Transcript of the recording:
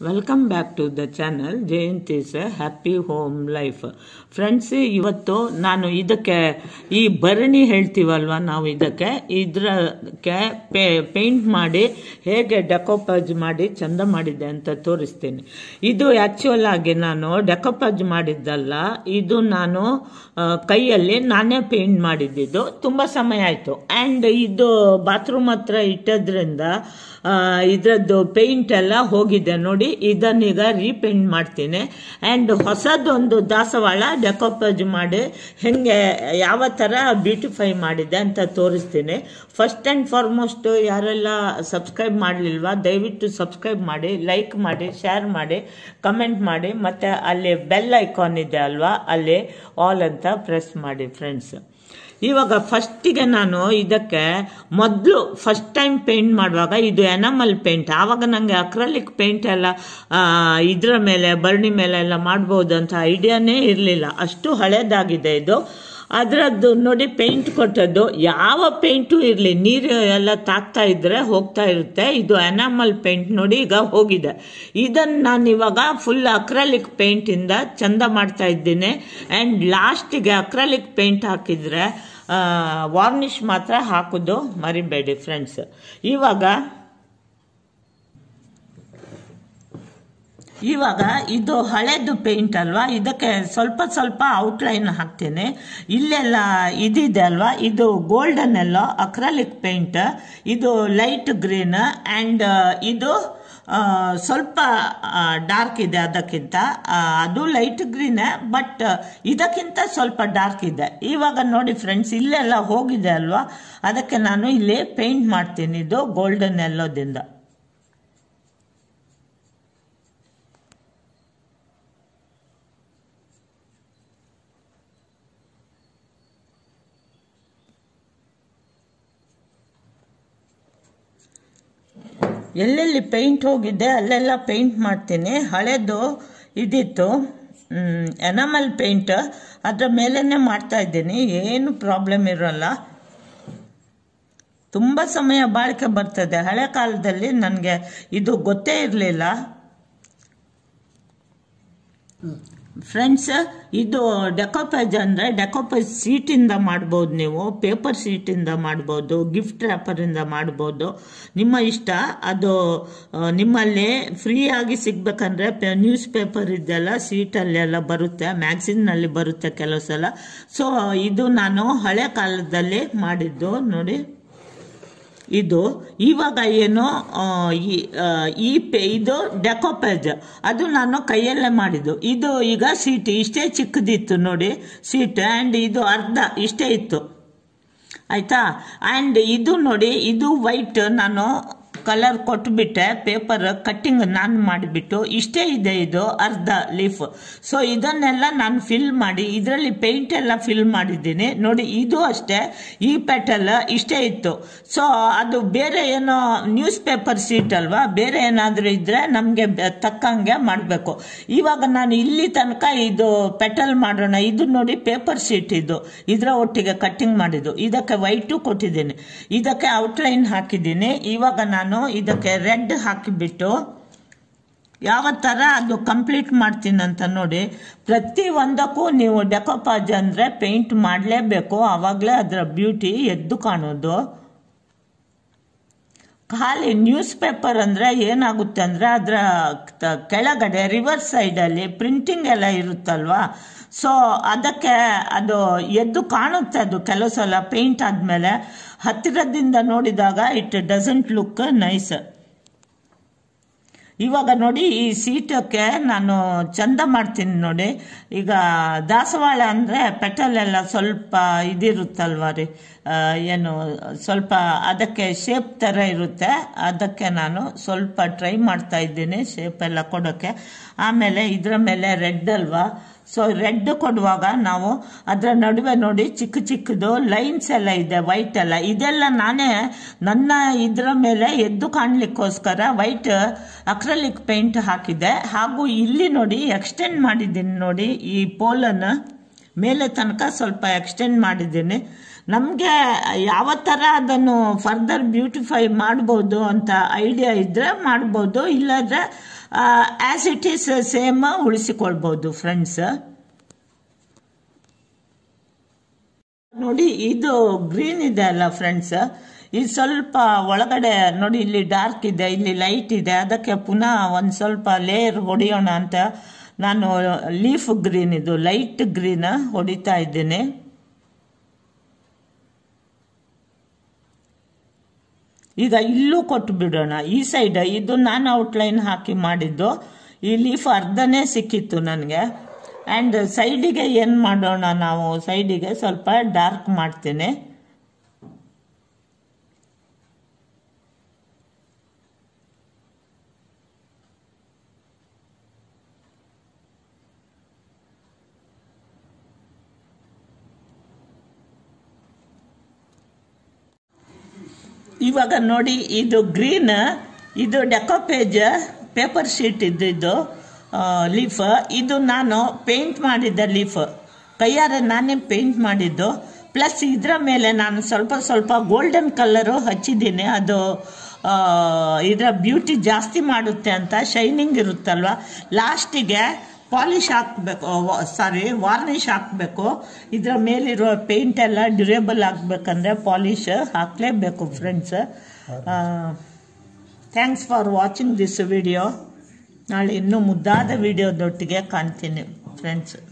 welcome back to the channel Jayanthi's happy home life friends ಇವತ್ತು ನಾನು ಇದಕ್ಕೆ ಈ ಭರಣಿ ಹೇಳ್ತೀವಲ್ವ ನಾವು ಇದಕ್ಕೆ ಇದಕ್ಕೆ ಪೇಂಟ್ ಮಾಡಿ ಹೇಗೆ ಡೆಕೋಪಾಜ್ ಮಾಡಿ ಚಂದ ಮಾಡಿದ್ದೆ ಅಂತ ತೋರಿಸ್ತೀನಿ ಇದು ಆ್ಯಕ್ಚುಯಲ್ ಆಗಿ ನಾನು ಡೆಕೋಪಾಜ್ ಮಾಡಿದ್ದಲ್ಲ ಇದು ನಾನು ಆ, ಕೈಯಲ್ಲಿ ನಾನೇ ಪೇಂಟ್ ಮಾಡಿದ್ದಿದ್ದು ತುಂಬ ಸಮಯ ಆಯಿತು ಆ್ಯಂಡ್ ಇದು ಬಾತ್ರೂಮ್ ಹತ್ರ ಇಟ್ಟದ್ರಿಂದ ಇದರದ್ದು ಪೇಂಟ್ ಎಲ್ಲ ಹೋಗಿದೆ ನೋಡಿ ಇದನ್ನೀಗ ರೀಪೇಂಟ್ ಮಾಡ್ತೀನಿ ಆ್ಯಂಡ್ ಹೊಸದೊಂದು ದಾಸವಾಳ ಡೆಕೋಪೇಜ್ ಮಾಡಿ ಹೆಂಗೆ ಯಾವ ಥರ ಬ್ಯೂಟಿಫೈ ಮಾಡಿದೆ ಅಂತ ತೋರಿಸ್ತೀನಿ ಫಸ್ಟ್ ಆ್ಯಂಡ್ ಫಾರ್ಮೋಸ್ಟ್ ಯಾರೆಲ್ಲ ಸಬ್ಸ್ಕ್ರೈಬ್ ಮಾಡಲಿಲ್ವಾ ದಯವಿಟ್ಟು ಸಬ್ಸ್ಕ್ರೈಬ್ ಮಾಡಿ ಲೈಕ್ ಮಾಡಿ ಶೇರ್ ಮಾಡಿ ಕಮೆಂಟ್ ಮಾಡಿ ಮತ್ತು ಅಲ್ಲಿ ಬೆಲ್ ಐಕಾನ್ ಇದೆ ಅಲ್ವಾ ಅಲ್ಲಿ ಆಲ್ ಅಂತ ಪ್ರೆಸ್ ಮಾಡಿ ಫ್ರೆಂಡ್ಸ್ ಇವಾಗ ಫಸ್ಟಿಗೆ ನಾನು ಇದಕ್ಕೆ ಮೊದಲು ಫಸ್ಟ್ ಟೈಮ್ ಪೇಂಟ್ ಮಾಡುವಾಗ ಇದು ಎನಮಲ್ ಪೇಂಟ್ ಆವಾಗ ನನಗೆ ಅಕ್ರಲಿಕ್ ಪೇಂಟ್ ಎಲ್ಲ ಆ, ಇದ್ರ ಮೇಲೆ ಬರ್ಣಿ ಮೇಲೆ ಎಲ್ಲ ಮಾಡ್ಬೋದು ಅಂತ ಐಡಿಯಾನೇ ಇರಲಿಲ್ಲ ಅಷ್ಟು ಹಳೇದಾಗಿದೆ ಇದು ಅದರದ್ದು ನೋಡಿ ಪೇಂಟ್ ಕೊಟ್ಟದ್ದು ಯಾವ ಪೇಂಟು ಇರಲಿ ನೀರು ಎಲ್ಲ ತಾಕ್ತಾ ಇದ್ರೆ ಹೋಗ್ತಾ ಇರುತ್ತೆ ಇದು ಎನಾಮಲ್ ಪೇಂಟ್ ನೋಡಿ ಈಗ ಹೋಗಿದೆ ಇದನ್ನು ನಾನು ಇವಾಗ ಫುಲ್ ಅಕ್ರಲಿಕ್ ಪೇಂಟಿಂದ ಚಂದ ಮಾಡ್ತಾ ಇದ್ದೀನಿ ಆ್ಯಂಡ್ ಲಾಸ್ಟಿಗೆ ಅಕ್ರಲಿಕ್ ಪೇಂಟ್ ಹಾಕಿದ್ರೆ ವಾರ್ನಿಷ್ ಮಾತ್ರ ಹಾಕೋದು ಮರಿಬೇಡಿ ಫ್ರೆಂಡ್ಸ್ ಇವಾಗ ಇವಾಗ ಇದು ಹಳೇದು ಪೇಂಟ್ ಅಲ್ವಾ ಇದಕ್ಕೆ ಸ್ವಲ್ಪ ಸ್ವಲ್ಪ ಔಟ್ಲೈನ್ ಹಾಕ್ತೀನಿ ಇಲ್ಲೆಲ್ಲ ಇದಿದೆ ಅಲ್ವಾ ಇದು ಗೋಲ್ಡನ್ ಎಲ್ಲೋ ಅಕ್ರಲಿಕ್ ಪೇಂಟ್ ಇದು ಲೈಟ್ ಗ್ರೀನ್ ಆ್ಯಂಡ್ ಇದು ಆ, ಸ್ವಲ್ಪ ಡಾರ್ಕ್ ಇದೆ ಅದಕ್ಕಿಂತ ಆ, ಅದು ಲೈಟ್ ಗ್ರೀನ್ ಬಟ್ ಇದಕ್ಕಿಂತ ಸ್ವಲ್ಪ ಡಾರ್ಕ್ ಇದೆ ಇವಾಗ ನೋಡಿ ಫ್ರೆಂಡ್ಸ್ ಇಲ್ಲೆಲ್ಲ ಹೋಗಿದೆ ಅಲ್ವಾ ಅದಕ್ಕೆ ನಾನು ಇಲ್ಲಿ ಪೇಂಟ್ ಮಾಡ್ತೀನಿ ಇದು ಗೋಲ್ಡನ್ ಎಲ್ಲೋದಿಂದ ಎಲ್ಲೆಲ್ಲಿ ಪೇಂಟ್ ಹೋಗಿದೆ ಅಲ್ಲೆಲ್ಲ ಪೇಂಟ್ ಮಾಡ್ತೀನಿ ಹಳೇದು ಇದಿತ್ತು ಎನಮಲ್ ಪೇಂಟ್ ಅದರ ಮೇಲೇ ಮಾಡ್ತಾ ಇದ್ದೀನಿ ಏನು ಪ್ರಾಬ್ಲಮ್ ಇರೋಲ್ಲ ತುಂಬ ಸಮಯ ಬಾಳಿಕೆ ಬರ್ತದೆ ಹಳೆ ಕಾಲದಲ್ಲಿ ನನಗೆ ಇದು ಗೊತ್ತೇ ಇರಲಿಲ್ಲ ಫ್ರೆಂಡ್ಸ್ ಇದು ಡೆಕೋಪೇಜ್ ಅಂದರೆ ಡೆಕೋಪೇಜ್ ಸೀಟಿಂದ ಮಾಡ್ಬೋದು ನೀವು ಪೇಪರ್ ಸೀಟಿಂದ ಮಾಡ್ಬೋದು ಗಿಫ್ಟ್ ರ್ಯಾಪರಿಂದ ಮಾಡ್ಬೋದು ನಿಮ್ಮ ಇಷ್ಟ ಅದು ಆ, ನಿಮ್ಮಲ್ಲಿ ಫ್ರೀಯಾಗಿ ಸಿಗ್ಬೇಕಂದ್ರೆ ಪೆ ನ್ಯೂಸ್ ಪೇಪರ್ ಇದೆಲ್ಲ ಸೀಟಲ್ಲೆಲ್ಲ ಬರುತ್ತೆ ಮ್ಯಾಗ್ಝಿನ್ನಲ್ಲಿ ಬರುತ್ತೆ ಕೆಲವು ಸಲ ಸೊ ಇದು ನಾನು ಹಳೆ ಕಾಲದಲ್ಲಿ ಮಾಡಿದ್ದು ನೋಡಿ ಇದು ಇವಾಗ ಏನು ಆ, ಈ ಆ, ಈ ಪೇ ಇದು ಡೆಕೋಪೇಜ್ ಅದು ನಾನು ಕೈಯಲ್ಲೇ ಮಾಡಿದ್ದು ಇದು ಈಗ ಸೀಟ್ ಇಷ್ಟೇ ಚಿಕ್ಕದಿತ್ತು ನೋಡಿ ಸೀಟ್ ಆ್ಯಂಡ್ ಇದು ಅರ್ಧ ಇಷ್ಟೇ ಇತ್ತು ಆಯ್ತಾ ಆ್ಯಂಡ್ ಇದು ನೋಡಿ ಇದು ವೈಟ್ ನಾನು ಕಲರ್ ಕೊಟ್ಬಿಟ್ಟೆ ಪೇಪರ್ ಕಟ್ಟಿಂಗ್ ನಾನು ಮಾಡಿಬಿಟ್ಟು ಇಷ್ಟೇ ಇದೆ ಇದು ಅರ್ಧ ಲೀಫ್ ಸೊ ಇದನ್ನೆಲ್ಲ ನಾನು ಫಿಲ್ ಮಾಡಿ ಇದರಲ್ಲಿ ಪೇಂಟ್ ಎಲ್ಲ ಫಿಲ್ ಮಾಡಿದ್ದೀನಿ ನೋಡಿ ಇದು ಅಷ್ಟೇ ಈ ಪೆಟಲ್ ಇಷ್ಟೇ ಇತ್ತು ಸೊ ಅದು ಬೇರೆ ಏನೋ ನ್ಯೂಸ್ ಪೇಪರ್ ಸೀಟ್ ಅಲ್ವಾ ಬೇರೆ ಏನಾದರೂ ಇದ್ರೆ ನಮಗೆ ತಕ್ಕಂಗೆ ಮಾಡಬೇಕು ಇವಾಗ ನಾನು ಇಲ್ಲಿ ತನಕ ಇದು ಪೆಟಲ್ ಮಾಡೋಣ ಇದು ನೋಡಿ ಪೇಪರ್ ಶೀಟ್ ಇದು ಇದರ ಒಟ್ಟಿಗೆ ಕಟ್ಟಿಂಗ್ ಮಾಡಿದ್ದು ಇದಕ್ಕೆ ವೈಟು ಕೊಟ್ಟಿದ್ದೀನಿ ಇದಕ್ಕೆ ಔಟ್ಲೈನ್ ಹಾಕಿದ್ದೀನಿ ಇವಾಗ ನಾನು ಇದಕ್ಕೆ ರೆಡ್ ಹಾಕಿಬಿಟ್ಟು ಯಾವ ಥರ ಅದು ಕಂಪ್ಲೀಟ್ ಮಾಡ್ತೀನಿ ಅಂತ ನೋಡಿ ಪ್ರತಿ ಒಂದಕ್ಕೂ ನೀವು ಡೆಕೋಪಾಜ್ ಅಂದರೆ ಪೇಂಟ್ ಮಾಡಲೇಬೇಕು ಆವಾಗಲೇ ಅದರ ಬ್ಯೂಟಿ ಎದ್ದು ಕಾಣೋದು ಖಾಲಿ ನ್ಯೂಸ್ ಪೇಪರ್ ಅಂದರೆ ಏನಾಗುತ್ತೆ ಅಂದರೆ ಅದರ ತ- ಕೆಳಗಡೆ ರಿವರ್ಸ್ ಸೈಡಲ್ಲಿ ಪ್ರಿಂಟಿಂಗ್ ಎಲ್ಲ ಇರುತ್ತಲ್ವಾ ಸೊ ಅದಕ್ಕೆ ಅದು ಎದ್ದು ಕಾಣುತ್ತೆ ಅದು ಕೆಲವು ಸಲ ಪೇಂಟ್ ಆದಮೇಲೆ ಹತ್ತಿರದಿಂದ ನೋಡಿದಾಗ ಇಟ್ ಡಸಂಟ್ ಲುಕ್ ನೈಸ್ ಇವಾಗ ನೋಡಿ ಈ ಸೀಟಕ್ಕೆ ನಾನು ಚಂದ ಮಾಡ್ತೀನಿ ನೋಡಿ ಈಗ ದಾಸವಾಳ ಅಂದರೆ ಪೆಟಲ್ ಎಲ್ಲ ಸ್ವಲ್ಪ ಇದಿರುತ್ತಲ್ವ ರೀ ಆ, ಏನು ಸ್ವಲ್ಪ ಅದಕ್ಕೆ ಶೇಪ್ ಥರ ಇರುತ್ತೆ ಅದಕ್ಕೆ ನಾನು ಸ್ವಲ್ಪ ಟ್ರೈ ಮಾಡ್ತಾ ಇದ್ದೀನಿ ಶೇಪ್ ಎಲ್ಲ ಕೊಡೋಕ್ಕೆ ಆಮೇಲೆ ಇದರ ಮೇಲೆ ರೆಡ್ ಅಲ್ವಾ ಸೊ ರೆಡ್ ಕೊಡುವಾಗ ನಾವು ಅದರ ನಡುವೆ ನೋಡಿ ಚಿಕ್ಕ ಚಿಕ್ಕದು ಲೈನ್ಸ್ ಎಲ್ಲ ಇದೆ ವೈಟ್ ಎಲ್ಲ ಇದೆಲ್ಲ ನಾನೇ ನನ್ನ ಇದರ ಮೇಲೆ ಎದ್ದು ಕಾಣಲಿಕ್ಕೋಸ್ಕರ ವೈಟ್ ಅಕ್ರಲಿಕ್ ಪೇಂಟ್ ಹಾಕಿದೆ ಹಾಗೂ ಇಲ್ಲಿ ನೋಡಿ ಎಕ್ಸ್ಟೆಂಡ್ ಮಾಡಿದ್ದೀನಿ ನೋಡಿ ಈ ಪೋಲನ್ನು ಮೇಲೆ ತನಕ ಸ್ವಲ್ಪ ಎಕ್ಸ್ಟೆಂಡ್ ಮಾಡಿದ್ದೀನಿ ನಮಗೆ ಯಾವ ಥರ ಅದನ್ನು ಫರ್ದರ್ ಬ್ಯೂಟಿಫೈ ಮಾಡ್ಬೋದು ಅಂತ ಐಡಿಯಾ ಇದ್ದರೆ ಮಾಡ್ಬೋದು ಇಲ್ಲಾಂದರೆ ಆಸ್ ಇಟ್ ಈಸ್ ಸೇಮ್ ಉಳಿಸಿಕೊಳ್ಬಹುದು ಫ್ರೆಂಡ್ಸ್ ನೋಡಿ ಇದು ಗ್ರೀನ್ ಇದೆ ಅಲ್ಲ ಫ್ರೆಂಡ್ಸ್ ಇದು ಸ್ವಲ್ಪ ಒಳಗಡೆ ನೋಡಿ ಇಲ್ಲಿ ಡಾರ್ಕ್ ಇದೆ ಇಲ್ಲಿ ಲೈಟ್ ಇದೆ ಅದಕ್ಕೆ ಪುನಃ ಒಂದು ಸ್ವಲ್ಪ ಲೇಯರ್ ಹೊಡೆಯೋಣ ಅಂತ ನಾನು ಲೀಫ್ ಗ್ರೀನ್ ಇದು ಲೈಟ್ ಗ್ರೀನ್ ಹೊಡಿತಾ ಇದ್ದೇನೆ ಈಗ ಇಲ್ಲೂ ಕೊಟ್ಟು ಬಿಡೋಣ ಈ ಸೈಡ್ ಇದು ನಾನು ಔಟ್ಲೈನ್ ಹಾಕಿ ಮಾಡಿದ್ದು ಈ ಲೀಫ್ ಅರ್ಧನೇ ಸಿಕ್ಕಿತ್ತು ನನಗೆ ಆ್ಯಂಡ್ ಸೈಡಿಗೆ ಏನು ಮಾಡೋಣ ನಾವು ಸೈಡಿಗೆ ಸ್ವಲ್ಪ ಡಾರ್ಕ್ ಮಾಡ್ತೇನೆ ಇವಾಗ ನೋಡಿ ಇದು ಗ್ರೀನ್ ಇದು ಡೆಕೋಪೇಜ್ ಪೇಪರ್ ಶೀಟ್ ಇದ್ದಿದ್ದು ಲೀಫ್ ಇದು ನಾನು ಪೇಂಟ್ ಮಾಡಿದ್ದ ಲೀಫ್ ಕೈಯಾರೆ ನಾನೇ ಪೇಂಟ್ ಮಾಡಿದ್ದು ಪ್ಲಸ್ ಇದರ ಮೇಲೆ ನಾನು ಸ್ವಲ್ಪ ಸ್ವಲ್ಪ ಗೋಲ್ಡನ್ ಕಲರು ಹಚ್ಚಿದ್ದೀನಿ ಅದು ಇದರ ಬ್ಯೂಟಿ ಜಾಸ್ತಿ ಮಾಡುತ್ತೆ ಅಂತ ಶೈನಿಂಗ್ ಇರುತ್ತಲ್ವ ಲಾಸ್ಟಿಗೆ ಪಾಲಿಶ್ ಹಾಕಬೇಕು ಸಾರಿ ವಾರ್ನಿಷ್ ಹಾಕಬೇಕು ಇದರ ಮೇಲಿರುವ ಪೇಂಟ್ ಎಲ್ಲ ಡ್ಯೂರೇಬಲ್ ಆಗಬೇಕಂದ್ರೆ ಪಾಲಿಶ್ ಹಾಕಲೇಬೇಕು friends thanks for watching this video ನಾಳೆ ಇನ್ನೂ ಮುದ್ದಾದ ವಿಡಿಯೋದೊಟ್ಟಿಗೆ ಕಾಣ್ತೀನಿ ಫ್ರೆಂಡ್ಸ್